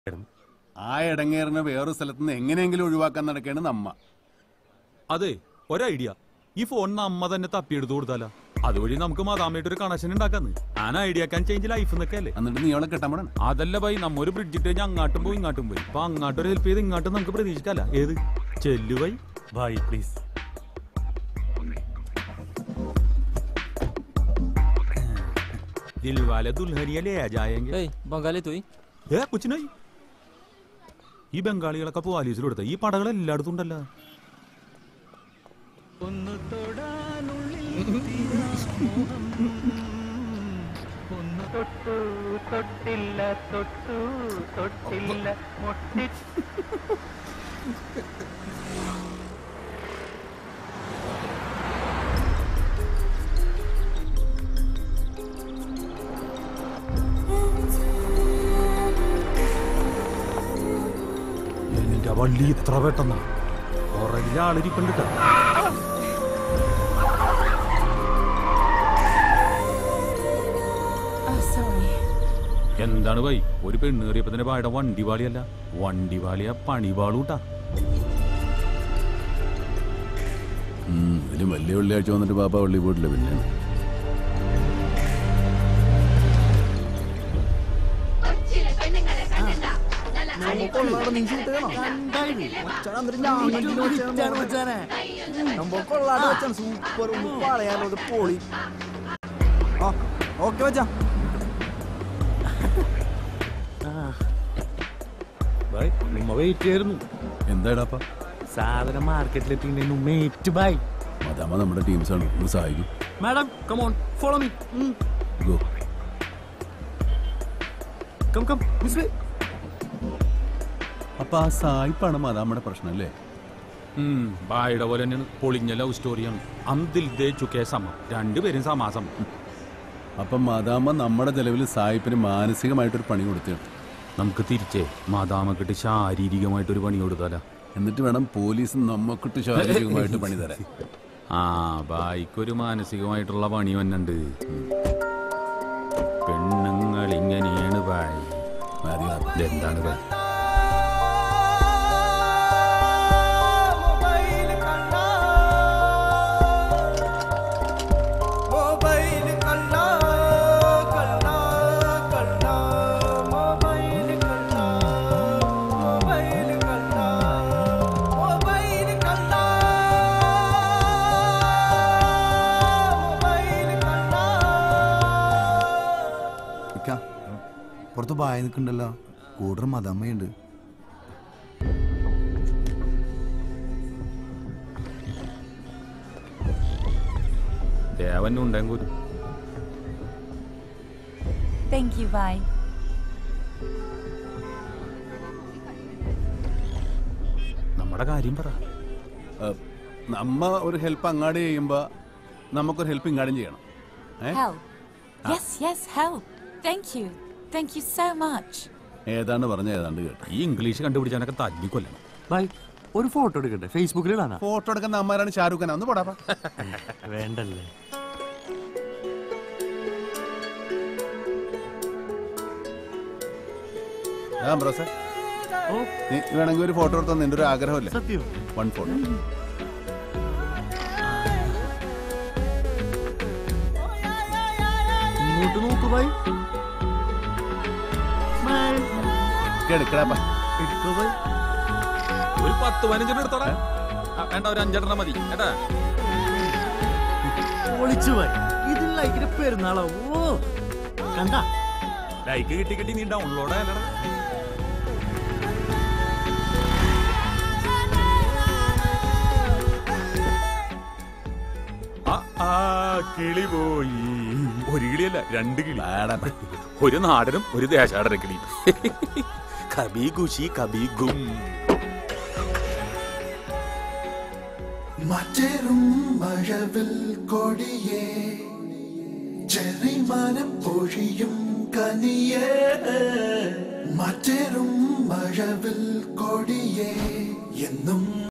ആ ഇടങ്ങേറിനെ വേറൊരു സ്ഥലത്ത് നിന്ന് എങ്ങനെയെങ്കിലും ഒഴിവാക്കാൻ നടക്കേണ്ടത് നമ്മ അതെ ഒരൈഡിയ ഈ ഫോൺ നമ്മ തന്നെ തപ്പിയെടുത്ത് കൊടുത്താലോ അതുവഴി നമുക്ക് മതാമായിട്ട് ഒരു കണക്ഷൻ ഉണ്ടാക്കാന്ന് ഞാൻ ഐഡിയ ക്യാൻ ചേഞ്ച് ലൈഫ് എന്നൊക്കെ അല്ലേ എന്നിട്ട് നീ അവളെ കെട്ടാൻ പോണേ അതല്ല ബൈ നമ്മ ഒരു ബ്രിഡ്ജ് ഇട്ട് കഴിഞ്ഞാൽ അങ്ങാട്ടും പോയി ഇങ്ങോട്ടും പോയി അപ്പൊ അങ്ങോട്ടൊരു ഹെൽപ്പ് ചെയ്ത് ഇങ്ങോട്ടും നമുക്ക് പ്രതീക്ഷിക്കാല്ല ഏത് ചെല്ലു ബൈ ഭായ് പ്ലീസ് ദിൽവാലെ ദുൽഹനിയ ലേ ജായെങ്കിൽ ഏയ് ബംഗാളി തോയി ഏ കൊച്ചിനായി ഈ ബംഗാളികളൊക്കെ പോലീസിൽ കൊടുത്ത ഈ പടകൾ എല്ലായിടത്തും ഉണ്ടല്ലോ തൊട്ടു തൊട്ടില്ല തൊട്ടു തൊട്ടില്ല മുട്ടി എന്റെ വള്ളി ഇത്ര പെട്ടെന്നാ പുറകിലെ ആളിരിപ്പുണ്ട് ട്ടോ. Oh, sorry. എന്താണ് ബൈ ഒരു പെണ്ണ് കയറിയപ്പോ തന്നെ ബായുടെ വണ്ടി വാളിയല്ല വണ്ടി വാളിയ പണി വാളൂട്ടാ ഇതിലും വലിയ വെള്ളിയാഴ്ച വന്നിട്ട് പാപ്പ വെള്ളി പോയിട്ടില്ല പിന്നെ സൂപ്പർ ഒന്ന് പറയാനോ പൊളി ആ ഓക്കെ വെച്ചാ ഭായ് ഉമ്മ വെയിറ്റ് ചെയ്യായിരുന്നു എന്താടാപ്പ സാധനം മാർക്കറ്റിലെത്തിക്കുന്നതിന് ഉമ്മ ഏറ്റു ഭായ് അതാമ നമ്മുടെ ടീംസാണ് ഒന്ന് സഹായിക്കും madam come on follow me go come come this way അപ്പൊ ആ സായിപ്പാണ് മതാമ്മയുടെ പ്രശ്നം അല്ലേ ഉം, ബായുടെ പോലെ തന്നെ പൊളിഞ്ഞ ലവ് സ്റ്റോറിയാണ് അന്തിൽ ദേ ചുക്കേ സമം രണ്ടുപേരും സമാസം അപ്പൊ മതാമ്മ നമ്മുടെ ചെലവിൽ സായിപ്പിന് മാനസികമായിട്ടൊരു പണി കൊടുത്തിട്ടുണ്ട് നമുക്ക് തിരിച്ചേ മാതാമക്കിട്ട് ശാരീരികമായിട്ടൊരു പണി കൊടുത്താല എന്നിട്ട് വേണം പോലീസ് നമ്മക്കിട്ട് ശാരീരികമായിട്ട് പണി തരാൻ ആ ബായിക്കൊരു മാനസികമായിട്ടുള്ള പണി വന്നുണ്ട് പെണ്ണുങ്ങൾ ഇങ്ങനെയാണ് ബായ് മതി, മതി. ഇതെന്താണ് ബായ് ഇക്ക, പുറത്ത് ബായ നിൽക്കണ്ടല്ലോ കൂടർ മതമ്മയുണ്ട് ദേവൻ ഉണ്ടെങ്കിൽ Thank you, bye. നമ്മുടെ കാര്യം പറ ഏഹ്, നമ്മ ഒരു ഹെൽപ്പ് അങ്ങാട് ചെയ്യുമ്പോ നമുക്കൊരു ഹെൽപ്പ് ഇങ്ങാടും ചെയ്യണം ഏ Help. Yes, yes, help. Thank you. Thank you so much. ഏതാണ്ട് പറഞ്ഞ ഏതാണ്ട് കേട്ടോ ഈ ഇംഗ്ലീഷ് കണ്ടുപിടിച്ചാനൊക്കെ തല്ലിക്കൊല്ലണം ഭായ് ഒരു ഫോട്ടോ എടുക്കട്ടെ ഫേസ്ബുക്കിൽ ഇടാനാ ഫോട്ടോ എടുക്കുന്ന അമ്മാരാണ് ഷാരൂഖ് ഖാൻ ഒന്ന് പോടാ വേണ്ടല്ലേ ബ്രോസേ നീ വേണമെങ്കിൽ ഒരു ഫോട്ടോ എടുത്താൽ നിന്റെ ഒരു ആഗ്രഹമല്ലേ സത്യം വൺ ഫോട്ടോ ഇങ്ങോട്ട് നോക്കൂ ഭായ് എടുക്കടാപ്പാ എടുക്കോ ഭായ് ഒരു പത്ത് പതിനഞ്ചെണ്ണം എടുത്തോടാ ആ, വേണ്ട ഒരു അഞ്ചെണ്ണം മതി കേട്ടാ പൊളിച്ചു ഭായ് ഇത് ലൈക്കിന് പെരുന്നാളോ ഓ കണ്ട ലൈക്ക് കിട്ടി കിട്ടി നീ ഡൗൺലോഡ് ആയല്ലടാ ആ, ആ, കിളി പോയി ഒരു കിളിയല്ല രണ്ട് കിളി ഒരു നാടനും ഒരു ദേശാടന കിളി കബി ഖുഷി കബി ഗും മറ്റേറും മഴവിൽ കൊടിയേ ചെറിമാനം പൊഴിയും കനിയേ മറ്റേറും മഴവിൽ കൊടിയേ എന്നും